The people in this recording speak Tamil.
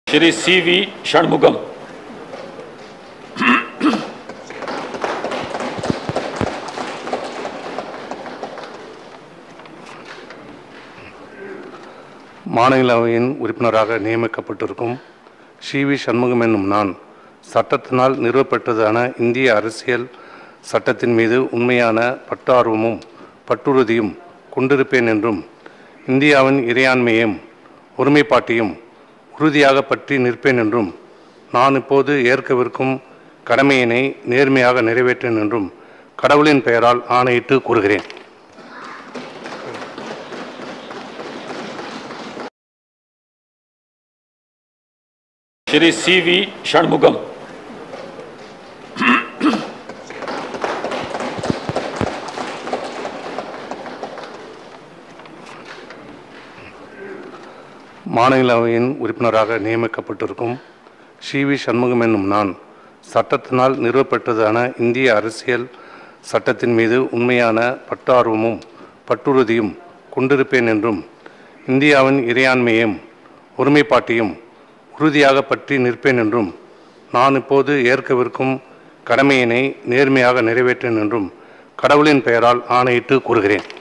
श्री सी वी षणमुगम மாநிலவையின் உறுப்பினராக நியமிக்கப்பட்டிருக்கும் சி வி சண்முகம் என்னும் நான் சட்டத்தினால் நிறுவப்பட்டதான இந்திய அரசியல் சட்டத்தின் மீது உண்மையான பட்டார்வமும் பட்டுறுதியும் கொண்டிருப்பேன் என்றும் இந்தியாவின் இறையாண்மையையும் ஒருமைப்பாட்டையும் உறுதியாக பற்றி நிற்பேன் என்றும் நான் இப்போது ஏற்கவிருக்கும் கடமையினை நேர்மையாக நிறைவேற்றேன் என்றும் கடவுளின் பெயரால் ஆணையிட்டு கூறுகிறேன் श्री सी वी षणमुगम மாநிலவையின் உறுப்பினராக நியமிக்கப்பட்டிருக்கும் சி வி சண்முகம் என்னும் நான் சட்டத்தினால் நிறுவப்பட்டதான இந்திய அரசியல் சட்டத்தின் மீது உண்மையான பட்டார்வமும் பட்டுறுதியும் கொண்டிருப்பேன் என்றும் இந்தியாவின் இறையாண்மையையும் ஒருமைப்பாட்டையும் உறுதியாக பற்றி நிற்பேன் என்றும் நான் இப்போது ஏற்கவிருக்கும் கடமையினை நேர்மையாக நிறைவேற்றேன் என்றும் கடவுளின் பெயரால் ஆணையிட்டு கூறுகிறேன்